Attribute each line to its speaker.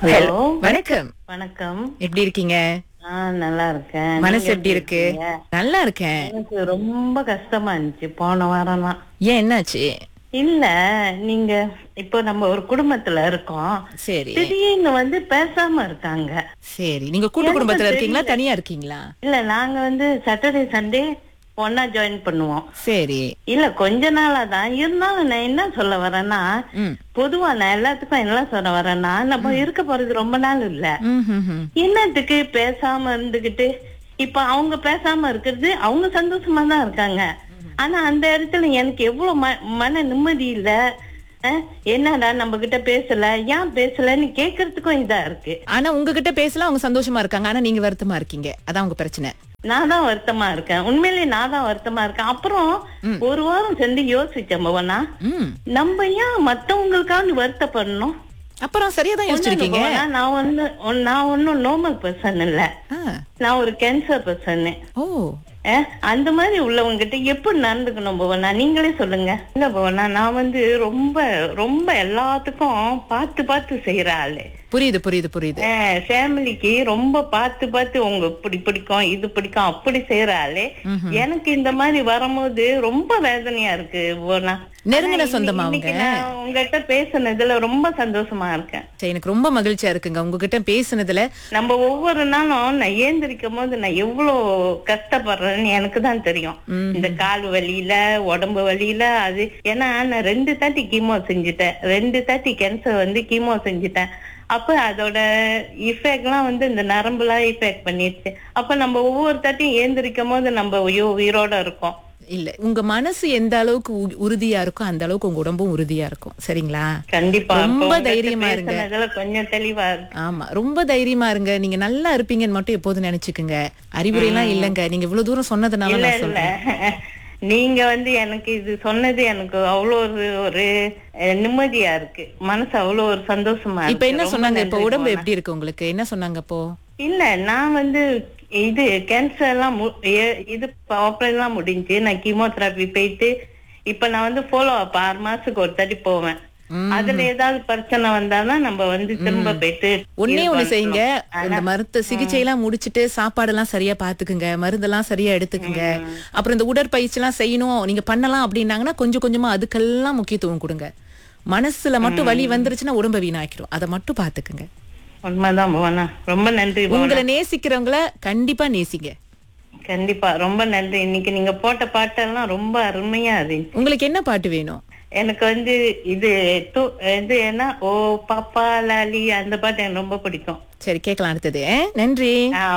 Speaker 1: Hello
Speaker 2: வணக்கம்
Speaker 1: வணக்கம்
Speaker 2: எப்படி இருக்கீங்க
Speaker 1: ஆ நல்லா இருக்கேன்
Speaker 2: மனசு
Speaker 1: நீங்க
Speaker 2: எப்படி இருக்கு
Speaker 1: இருக்கீங்க?
Speaker 2: நல்லா இருக்கேன்
Speaker 1: எனக்கு ரொம்ப கஷ்டமா இருந்துச்சு போன வாரம்லாம்
Speaker 2: ஏன் என்னாச்சு
Speaker 1: இல்ல நீங்க இப்போ நம்ம ஒரு குடும்பத்துல இருக்கோம்
Speaker 2: சரி
Speaker 1: திடீர்னு வந்து பேசாம இருக்காங்க
Speaker 2: சரி நீங்க கூட்டு
Speaker 1: எனக்கு
Speaker 2: குடும்பத்துல இருக்கீங்களா
Speaker 1: தெரியல.
Speaker 2: தனியா இருக்கீங்களா
Speaker 1: இல்ல நாங்க வந்து சாட்டர்டே சண்டே ஒன்னா ஜாயின் பண்ணுவோம்
Speaker 2: சரி
Speaker 1: இல்ல கொஞ்ச நாளா தான் இருந்தாலும் நான் என்ன சொல்ல வரேன்னா
Speaker 2: ம்
Speaker 1: பொதுவா நான் எல்லாத்துக்கும் என்ன சொல்ல வரேன்னா நம்ம இருக்க போறது ரொம்ப நாள் இல்ல
Speaker 2: ம், ம், ம்.
Speaker 1: என்னத்துக்கு பேசாம இருந்துகிட்டு இப்ப அவங்க பேசாம இருக்கிறது அவங்க சந்தோஷமா தான் இருக்காங்க ஆனா அந்த இடத்துல எனக்கு எவ்வளவு ம- மன நிம்மதி இல்ல அஹ், என்னடா நம்ம கிட்ட பேசல ஏன் பேசலன்னு கேக்குறதுக்கும் இதா இருக்கு
Speaker 2: ஆனா உங்ககிட்ட பேசலாம் அவங்க சந்தோஷமா இருக்காங்க ஆனா நீங்க வருத்தமா இருக்கீங்க அதான் உங்க பிரச்சனை
Speaker 1: நான் தான் வருத்தமா இருக்கேன் உண்மையிலேயே நான் தான் வருத்தமா இருக்கேன் அப்புறம் ஒரு வாரம் சென்று யோசிச்சேன் பவனா
Speaker 2: ம்
Speaker 1: நம்ம ஏன் மத்தவங்களுக்காவது வருத்தப்படணும்
Speaker 2: அப்புறம் சரியா தான் யோசிச்சிருக்கீங்க
Speaker 1: பவனா, நான் ஒண்ணு ஒண்ணு- நான் ஒன்னும் நோமல் பர்சன் இல்ல
Speaker 2: ஆ.
Speaker 1: நான் ஒரு கேன்சர் பர்சன்
Speaker 2: ஓ
Speaker 1: அஹ், அந்த மாதிரி உள்ளவங்க கிட்ட எப்படி நடந்துக்கணும் பவனா நீங்களே சொல்லுங்க இல்ல பவனா நான் வந்து ரொம்ப ரொம்ப எல்லாத்துக்கும் பார்த்து பார்த்து செய்யற ஆளு
Speaker 2: புரியுது புரியுது புரியுது
Speaker 1: ஃபேமிலிக்கு ரொம்ப பார்த்து பார்த்து உங்க இப்படி பிடிக்கும் இது பிடிக்கும் அப்படி செய்யற ஆளு எனக்கு இந்த மாதிரி வரும்போது ரொம்ப வேதனையா இருக்கு பவனா
Speaker 2: நெருங்கின
Speaker 1: ஆனா,
Speaker 2: சொந்தமா
Speaker 1: இன்னைக்கு
Speaker 2: அவங்க?
Speaker 1: நான் உங்ககிட்ட பேசுனதுல ரொம்ப சந்தோஷமா இருக்கேன்
Speaker 2: சரி எனக்கு ரொம்ப மகிழ்ச்சியா இருக்குங்க உங்ககிட்ட பேசுனதுல
Speaker 1: நம்ம ஒவ்வொரு நாளும் நான் ஏந்திரிக்கும் போது நான் எவ்வளவு கஷ்டப்படுறேன்னு எனக்கு தான் தெரியும் இந்த கால் வலியில உடம்பு வலியில அது ஏன்னா நான் ரெண்டு தாட்டி கீமோ செஞ்சுட்டேன் ரெண்டு தாட்டி கேன்சர் வந்து கீமோ செஞ்சுட்டேன் அப்ப அதோட இஃபெக்ட் எல்லாம் வந்து இந்த நரம்புலாம் இஃபெக்ட் பண்ணிடுச்சு அப்ப நம்ம ஒவ்வொரு தாட்டியும் ஏந்திரிக்கும் போது நம்ம ஐயோ உயிரோட இருக்கோம்
Speaker 2: இல்ல உங்க மனசு எந்த அளவுக்கு உ- உறுதியா இருக்கோ அந்த அளவுக்கு உங்க உடம்பும் உறுதியா இருக்கும் சரிங்களா
Speaker 1: கண்டிப்பா அப்ப
Speaker 2: ரொம்ப
Speaker 1: உங்ககிட்ட
Speaker 2: தைரியமா இருங்க.
Speaker 1: பேசுனதுல கொஞ்சம் தெளிவா இருக்கு
Speaker 2: ஆமா ரொம்ப தைரியமா இருங்க நீங்க நல்லா இருப்பீங்கன்னு மட்டும் எப்போதும் நினைச்சுக்குங்க அறிவுரை எல்லாம் இல்லங்க நீங்க இவ்வளவு தூரம் சொன்னதுனால
Speaker 1: இல்ல
Speaker 2: நான்
Speaker 1: இல்ல
Speaker 2: சொல்றேன்
Speaker 1: நீங்க வந்து எனக்கு இது சொன்னது எனக்கு அவ்வளவு ஒரு ஒரு அஹ், நிம்மதியா இருக்கு மனசு அவ்வளவு ஒரு சந்தோஷமா
Speaker 2: இப்ப
Speaker 1: இருக்கு
Speaker 2: என்ன
Speaker 1: ரொம்ப
Speaker 2: சொன்னாங்க இப்ப
Speaker 1: நன்றி
Speaker 2: உடம்பு
Speaker 1: மோனா.
Speaker 2: எப்படி இருக்கு உங்களுக்கு என்ன சொன்னாங்க இப்போ
Speaker 1: இல்ல நான் வந்து இது கேன்சர் எல்லாம் மு- ஏ- இது ஆப்ரேஷன் எல்லாம் முடிஞ்சு நான் கீமோதெரபி போயிட்டு இப்ப நான் வந்து ஃபாலோ அப் ஆறு மாசத்துக்கு ஒரு தாட்டி போவேன் அதுல ஏதாவது பிரச்சனை வந்தாதான் நம்ம வந்து திரும்ப போயிட்டு
Speaker 2: ஒன்னே
Speaker 1: இது
Speaker 2: ஒண்ணு செய்யுங்க
Speaker 1: பண்றோம்.
Speaker 2: இந்த மருத்துவ சிகிச்சை எல்லாம் முடிச்சிட்டு சாப்பாடெல்லாம் சரியா பாத்துக்குங்க மருந்தெல்லாம் சரியா எடுத்துக்குங்க அப்புறம் இந்த உடற்பயிற்சி எல்லாம் செய்யணும் நீங்க பண்ணலாம் அப்படின்னாங்கன்னா கொஞ்சம் கொஞ்சமா அதுக்கெல்லாம் முக்கியத்துவம் கொடுங்க மனசுல மட்டும் வலி வந்துருச்சுன்னா உடம்ப வீணாக்கிடும் அதை மட்டும் பாத்துக்குங்க
Speaker 1: உண்மைதான் புவனா ரொம்ப நன்றி புவனா.
Speaker 2: உங்களை நேசிக்கிறவங்கள கண்டிப்பா நேசிங்க
Speaker 1: கண்டிப்பா ரொம்ப நன்றி இன்னைக்கு நீங்க போட்ட பாட்டெல்லாம் ரொம்ப அருமையா இருந்துச்சு
Speaker 2: உங்களுக்கு என்ன பாட்டு வேணும்
Speaker 1: எனக்கு வந்து இது து- இது என்ன ஓ பாப்பா லாலி அந்த பாட்டு எனக்கு ரொம்ப பிடிக்கும்
Speaker 2: சரி கேட்கலாம் அடுத்தது ஆ? நன்றி
Speaker 1: ஆஹ்